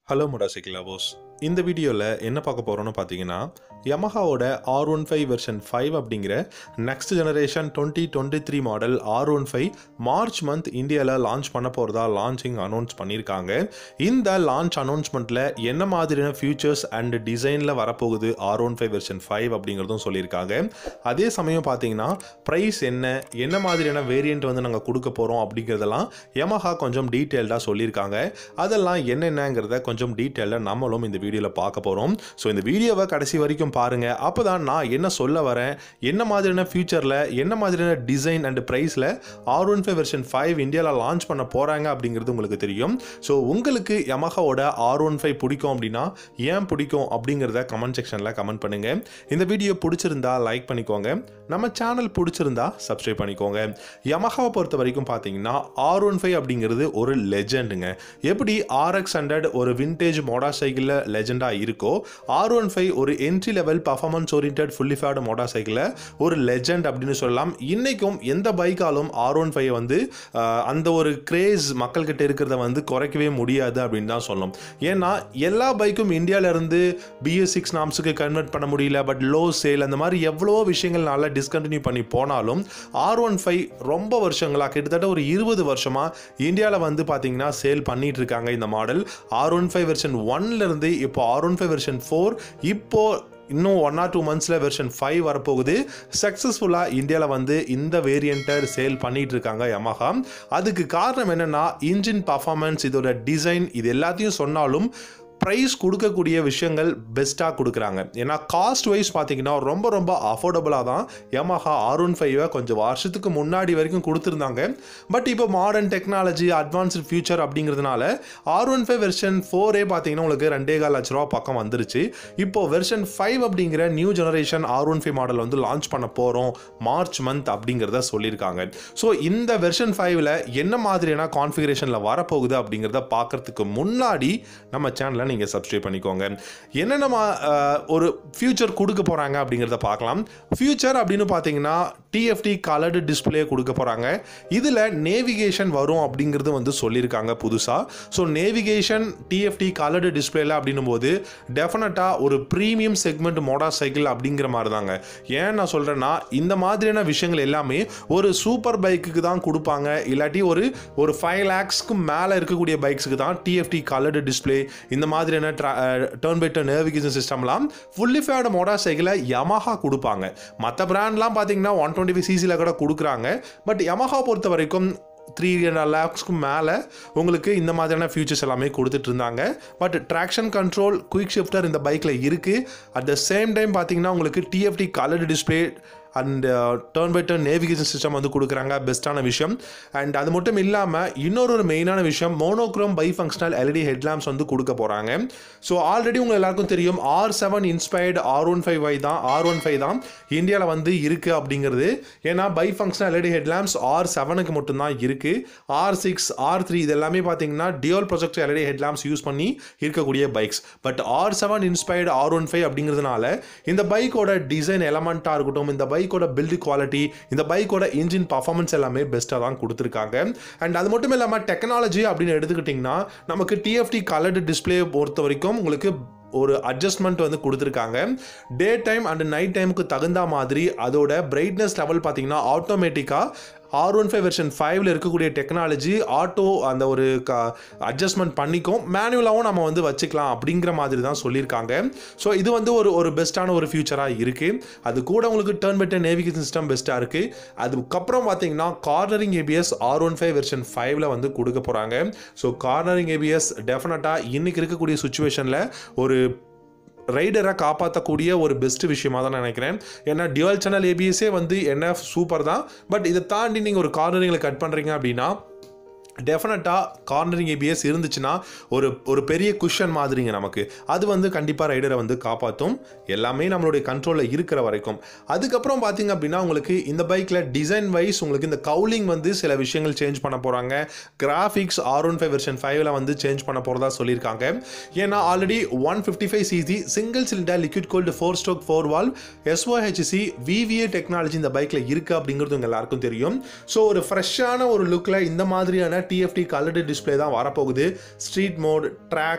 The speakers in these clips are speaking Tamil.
ஹலோ மோட்டார்சைக்கிள் லவர்ஸ் இந்த வீடியோவில் என்ன பார்க்க போகிறோம்னு பார்த்தீங்கன்னா யமஹாவோட R one five version five அப்படிங்கிற next generation twenty twenty three model R one five March month இந்தியாவில் லான்ச் பண்ண போகிறதா லான்ச்சிங் அனௌன்ஸ் பண்ணியிருக்காங்க இந்த லான்ச் அனௌன்ஸ்மெண்ட்டில் என்ன மாதிரியான ஃபியூச்சர்ஸ் அண்ட் டிசைனில் வரப்போகுது R one five version five அப்படிங்கிறதும் சொல்லியிருக்காங்க அதே சமயம் பார்த்தீங்கன்னா ப்ரைஸ் என்ன என்ன மாதிரியான வேரியண்ட் வந்து நாங்கள் கொடுக்க போகிறோம் அப்படிங்கிறதெல்லாம் யமஹா கொஞ்சம் டீட்டெயில்டாக சொல்லியிருக்காங்க அதெல்லாம் என்னென்னங்கிறத கொஞ்சம் டீட்டெயிலாக நம்மளும் இந்த வீடியோவில் பார்க்க போகிறோம் ஸோ இந்த வீடியோவை கடைசி வரைக்கும் பாருங்கள் அப்போ தான் நான் என்ன சொல்ல வரேன் என்ன மாதிரியான ஃபியூச்சரில் என்ன மாதிரியான டிசைன் அண்ட் ப்ரைஸில் R one five version five இந்தியாவில் லான்ச் பண்ண போகிறாங்க அப்படிங்கிறது உங்களுக்கு தெரியும் ஸோ உங்களுக்கு யமஹாவோட ஆர் ஒன் ஃபைவ் பிடிக்கும் அப்படின்னா ஏன் பிடிக்கும் அப்படிங்கிறத கமெண்ட் செக்ஷனில் கமெண்ட் பண்ணுங்கள் இந்த வீடியோ பிடிச்சிருந்தா லைக் பண்ணிக்கோங்க நம்ம சேனல் பிடிச்சிருந்தா சப்ஸ்கிரைப் பண்ணிக்கோங்க யமஹாவை பொறுத்த வரைக்கும் பார்த்தீங்கன்னா ஆர் ஒன் ஃபைவ் அப்படிங்கிறது ஒரு லெஜெண்டுங்க எப்படி ஆர்எக்ஸ் ஹண்ட்ரட் ஒரு விண்டேஜ் மோட்டார் சைக்கிளில் லெஜெண்டாக இருக்கோ ஆர் ஒன் ஃபைவ் ஒரு entry level performance orient fully faired motor சைக்கிளில் ஒரு லெஜெண்ட் அப்படின்னு சொல்லலாம் இன்னைக்கும் எந்த பைக்காலும் ஆர் ஒன் ஃபைவ் வந்து ஆஹ், அந்த ஒரு கிரேஸ் மக்கள்கிட்ட இருக்கிறத வந்து குறைக்கவே முடியாது அப்படின்னு தான் சொல்லணும் ஏன்னா எல்லா பைக்கும் இந்தியால இருந்து பிஎஸ் சிக்ஸ் நாம்ஸுக்கு கன்வெர்ட் பண்ண முடியல பட் லோ சேல் அந்த மாதிரி எவ்வளவோ விஷயங்கள்னால டிஸ்கண்டினியூ பண்ணி போனாலும் ஆர் ஒன் ஃபைவ் ரொம்ப வருஷங்களா கிட்டத்தட்ட ஒரு இருபது வருஷமா இந்தியாவில் வந்து பார்த்தீங்கன்னா சேல் பண்ணிட்டு இருக்காங்க இந்த model R one five version ஒன்ல இருந்து இப்போ R one five version four இப்போ இன்னும் ஒன் ஆர் டூ மந்த்ஸில் வெர்ஷன் ஃபைவ் வரப்போகுது சக்ஸஸ்ஃபுல்லாக இந்தியாவில் வந்து இந்த வேரியண்ட்டை சேல் பண்ணிட்டு இருக்காங்க யமஹா அதுக்கு காரணம் என்னென்னா இன்ஜின் பர்ஃபார்மன்ஸ் இதோட டிசைன் இது எல்லாத்தையும் சொன்னாலும் ப்ரைஸ் கொடுக்கக்கூடிய விஷயங்கள் பெஸ்ட்டாக கொடுக்குறாங்க ஏன்னா காஸ்ட் வைஸ் பார்த்தீங்கன்னா ரொம்ப ரொம்ப அஃபோர்டபுளாக தான் Yamaha ஆர் ஒன் ஃபைவை கொஞ்சம் வருஷத்துக்கு முன்னாடி வரைக்கும் கொடுத்துருந்தாங்க பட் இப்போ மாடர்ன் டெக்னாலஜி அட்வான்ஸ்டு ஃபியூச்சர் அப்படிங்கிறதுனால ஆர் ஒன் ஃபைவ் வெர்ஷன் ஃபோரே பார்த்தீங்கன்னா உங்களுக்கு ரெண்டே கால் லட்ச ரூபா பக்கம் வந்துருச்சு இப்போ வெர்ஷன் ஃபைவ் அப்படிங்கிற new generation R one five model வந்து லான்ச் பண்ண போகிறோம் மார்ச் மந்த் அப்படிங்கிறத சொல்லியிருக்காங்க ஸோ இந்த வெர்ஷன் ஃபைவ்ல என்ன மாதிரியான கான்ஃபிகரேஷனில் வரப்போகுது அப்படிங்கிறத பார்க்கறதுக்கு முன்னாடி நம்ம சேனலை நீங்கள் சப்ஸ்கிரைப் பண்ணிக்கோங்க என்னென்ன மா- அஹ், ஒரு ஃபியூச்சர் கொடுக்க போகிறாங்க அப்படிங்கிறத பார்க்கலாம் ஃபியூச்சர் அப்படின்னு பார்த்தீங்கன்னா டிஎஃப்டி கலர்டு டிஸ்பிளே கொடுக்க போகிறாங்க இதில் நேவிகேஷன் வரும் அப்படிங்கிறது வந்து சொல்லியிருக்காங்க புதுசாக ஸோ நேவிகேஷன் டிஎஃப்டி கலர்டு டிஸ்பிளேல அப்படின்னும் போது டெஃபினட்டாக ஒரு ப்ரீமியம் செக்மெண்ட் மோட்டார் சைக்கிள் அப்படிங்கிற மாதிரி தாங்க ஏன் நான் சொல்கிறேன்னா இந்த மாதிரியான விஷயங்கள் எல்லாமே ஒரு சூப்பர் பைக்குக்கு தான் கொடுப்பாங்க இல்லாட்டி ஒரு ஒரு ஃபைவ் லேக்ஸ்க்கு மேலே இருக்கக்கூடிய பைக்ஸுக்கு தான் டிஎஃப்டி கலர்டு டிஸ்பிளே இந்த மாதிரியான டர்ன் பை டர்ன் நேவிகேஷன் சிஸ்டம்லாம் ஃபுல்லி ஃபேட் மோட்டார் சைக்கிளை யமஹா கொடுப்பாங்க மற்ற பிராண்ட்லாம் பார்த்தீங்கன்னா ஒன் டுவெண்ட்டி ஃபைவ் சிசியில் கூட கொடுக்குறாங்க பட் யமஹா பொறுத்த வரைக்கும் த்ரீ லேக்ஸ்க்கு மேலே உங்களுக்கு இந்த மாதிரியான ஃபியூச்சர்ஸ் எல்லாமே கொடுத்துட்டு இருந்தாங்க but traction control quick shifter இந்த பைக்கில் இருக்குது அட் த சேம் டைம் பார்த்தீங்கன்னா உங்களுக்கு TFT coloured display and turn by turn navigation system வந்து கொடுக்குறாங்க பெஸ்ட்டான விஷயம் அண்ட் அது மட்டும் இல்லாமல் இன்னொரு ஒரு மெயினான விஷயம் monochrome bi functional LED headlamps வந்து கொடுக்க போகிறாங்க ஸோ ஆல்ரெடி உங்கள் எல்லாருக்கும் தெரியும் R seven inspired R one five V தான் ஆர் ஒன் ஃபைவ் தான் இந்தியாவில் வந்து இருக்குது அப்படிங்கிறது ஏன்னா bi functional LED headlamps R செவனுக்கு மட்டும்தான் இருக்குது ஆர் சிக்ஸ் ஆர் த்ரீ இது எல்லாமே பார்த்தீங்கன்னா dual project LED headlamps use பண்ணி இருக்கக்கூடிய bikes but R seven inspired R one five அப்படிங்கிறதுனால இந்த பைக்கோட டிசைன் எலமெண்ட்டாக இருக்கட்டும் இந்த பைக்கோட பில்டு குவாலிட்டி இந்த பைக்கோட இன்ஜின் பர்ஃபார்மன்ஸ் எல்லாமே பெஸ்ட்டாக தான் கொடுத்துருக்காங்க அண்ட் அது மட்டும் இல்லாமல் டெக்னாலஜி அப்படின்னு எடுத்துக்கிட்டிங்கன்னா நமக்கு டிஎஃப்டி கலர்டு டிஸ்பிளே பொறுத்த வரைக்கும் உங்களுக்கு ஒரு அட்ஜஸ்ட்மெண்ட் வந்து கொடுத்துருக்காங்க டே டைம் அண்ட் நைட் டைமுக்கு தகுந்த மாதிரி அதோட பிரைட்னஸ் லெவல் பார்த்தீங்கன்னா ஆட்டோமேட்டிக்காக ஆர் ஒன் ஃபைவ் வெர்ஷன் ஃபைவ்ல இருக்கக்கூடிய டெக்னாலஜி ஆட்டோ அந்த ஒரு அட்ஜஸ்ட்மெண்ட் பண்ணிக்கும் மேனுவலாகவும் நம்ம வந்து வச்சுக்கலாம் அப்படிங்கிற மாதிரி தான் சொல்லியிருக்காங்க ஸோ இது வந்து ஒரு ஒரு பெஸ்ட்டான ஒரு ஃபியூச்சராக இருக்குது அது கூட உங்களுக்கு turn by turn navigation system பெஸ்ட்டாக இருக்குது அதுக்கப்புறம் பார்த்தீங்கன்னா cornering ABS R one five version ஃபைவ்ல வந்து கொடுக்க போகிறாங்க ஸோ கார்னரிங் ஏபிஎஸ் டெஃபினட்டாக இன்னைக்கு இருக்கக்கூடிய சுச்சுவேஷனில் ஒரு ரைடரை காப்பாற்றக்கூடிய ஒரு பெஸ்ட் விஷயமா தான் நான் நினைக்கிறேன் ஏன்னா டியூவல் சேனல் ஏபிஎஸ்ஸே வந்து என்ன சூப்பர் தான் பட் இதை தாண்டி நீங்கள் ஒரு கார்னரிங்கில் கட் பண்ணுறீங்க அப்படின்னா டெஃபினட்டாக கார்னரிங் ஏபிஎஸ் இருந்துச்சுன்னா ஒரு ஒரு பெரிய குஷன் மாதிரிங்க நமக்கு அது வந்து கண்டிப்பாக ரைடரை வந்து காப்பாற்றும் எல்லாமே நம்மளுடைய கண்ட்ரோலில் இருக்கிற வரைக்கும் அதுக்கப்புறம் பார்த்தீங்க அப்படின்னா உங்களுக்கு இந்த பைக்கில் டிசைன் வைஸ் உங்களுக்கு இந்த கவுலிங் வந்து சில விஷயங்கள் சேஞ்ச் பண்ண போகிறாங்க graphics R one five version ஃபைவ்ல வந்து சேஞ்ச் பண்ண போகிறதா சொல்லியிருக்காங்க ஏன்னா already one fifty five cc single cylinder liquid cooled four stroke four valve SOHC VVA technology இந்த பைக்கில் இருக்குது அப்படிங்கிறது உங்க எல்லாருக்கும் தெரியும் ஸோ ஒரு ஃப்ரெஷ்ஷான ஒரு லுக்கில் இந்த மாதிரியான டிஎஃப்டி கலர்டு டிஸ்ப்ளே தான் வரப்போகுது street mode track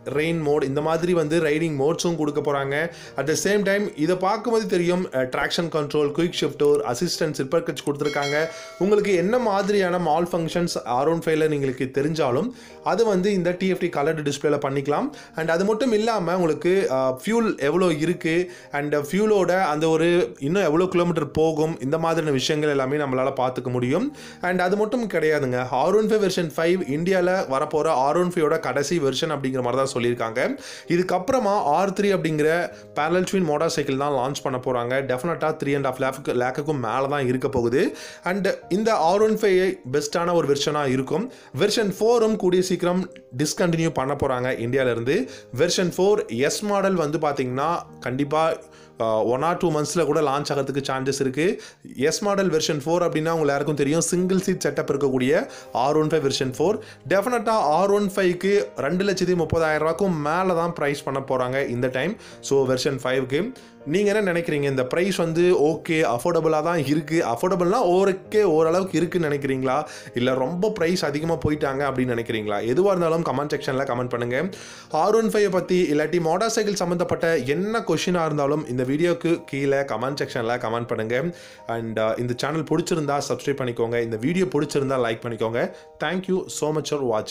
rain mode இந்த மாதிரி வந்து ரைடிங் மோட்ஸும் கொடுக்க போகிறாங்க அட் த சேம் டைம் இதை பார்க்கும்போது தெரியும் traction control quick shifter assistant slipper clutch கொடுத்துருக்காங்க உங்களுக்கு என்ன மாதிரியான மால் ஃபங்க்ஷன்ஸ் ஆர் ஒன் ஃபைவ்ல உங்களுக்கு தெரிஞ்சாலும் அது வந்து இந்த டிஎஃப்டி கலர்டு டிஸ்பிளேல பண்ணிக்கலாம் அண்ட் அது மட்டும் இல்லாமல் உங்களுக்கு ஃபியூல் எவ்வளோ இருக்குது அண்ட் ஃபியூலோட அந்த ஒரு இன்னும் எவ்வளோ கிலோமீட்டர் போகும் இந்த மாதிரியான விஷயங்கள் எல்லாமே நம்மளால் பார்த்துக்க முடியும் அண்ட் அது மட்டும் கிடையாதுங்க R one five version five இந்தியாவில் வரப்போகிற ஆர் ஒன் ஃபைவோட கடைசி வெர்ஷன் அப்படிங்கிற மாதிரி தான் சொல்லியிருக்காங்க இதுக்கப்புறமா ஆர் த்ரீ அப்படிங்கிற பேரல் ட்வின் மோட்டார் சைக்கிள் தான் லான்ச் பண்ண போகிறாங்க டெஃபினட்டாக த்ரீ அண்ட் ஆஃப் லேக்கு லேக்குக்கும் மேலே தான் இருக்க போகுது அண்ட் இந்த ஆர் ஒன் ஃபைவ் பெஸ்ட்டான ஒரு வெர்ஷனாக இருக்கும் வெர்ஷன் ஃபோரும் கூடிய சீக்கிரம் டிஸ்கண்டினியூ பண்ண போகிறாங்க இந்தியாவிலேருந்து வெர்ஷன் ஃபோர் எஸ் மாடல் வந்து பார்த்தீங்கன்னா கண்டிப்பாக ஒன் ஆர் டூ மந்த்ஸில் கூட லான்ச் ஆகிறதுக்கு சான்சஸ் இருக்குது எஸ் மாடல் வெர்ஷன் ஃபோர் அப்படின்னா உங்க எல்லாருக்கும் தெரியும் சிங்கிள் சீட் செட்டப் இருக்கக்கூடிய R one five version four டெஃபினட்டாக ஆர் ஒன் ஃபைவ்க்கு ரெண்டு லட்சத்தி முப்பதாயிரம் ரூபாய்க்கும் மேலே தான் ப்ரைஸ் பண்ண போகிறாங்க இந்த டைம் ஸோ வெர்ஷன் ஃபைவ்க்கு நீங்கள் என்ன நினைக்கிறீங்க இந்த ப்ரைஸ் வந்து ஓகே அஃபோர்டபுளாக தான் இருக்குது அஃபோர்டபுள்னா ஓரே ஓரளவுக்கு இருக்குன்னு நினைக்கிறீங்களா இல்லை ரொம்ப ப்ரைஸ் அதிகமாக போயிட்டாங்க அப்படின்னு நினைக்கிறீங்களா எதுவாக இருந்தாலும் கமெண்ட் செக்ஷனில் கமெண்ட் பண்ணுங்கள் ஆர் ஒன் ஃபைவ் பற்றி இல்லாட்டி மோட்டார் சைக்கிள் சம்மந்தப்பட்ட என்ன கொஷினாக இருந்தாலும் இந்த வீடியோக்கு கீழே கமெண்ட் செக்ஷனில் கமெண்ட் பண்ணுங்கள் அண்ட் இந்த சேனல் பிடிச்சிருந்தா சப்ஸ்கிரைப் பண்ணிக்கோங்க இந்த வீடியோ பிடிச்சிருந்தா லைக் பண்ணிக்கோங்க தேங்க்யூ ஸோ மச் ஃபார் வாட்சிங்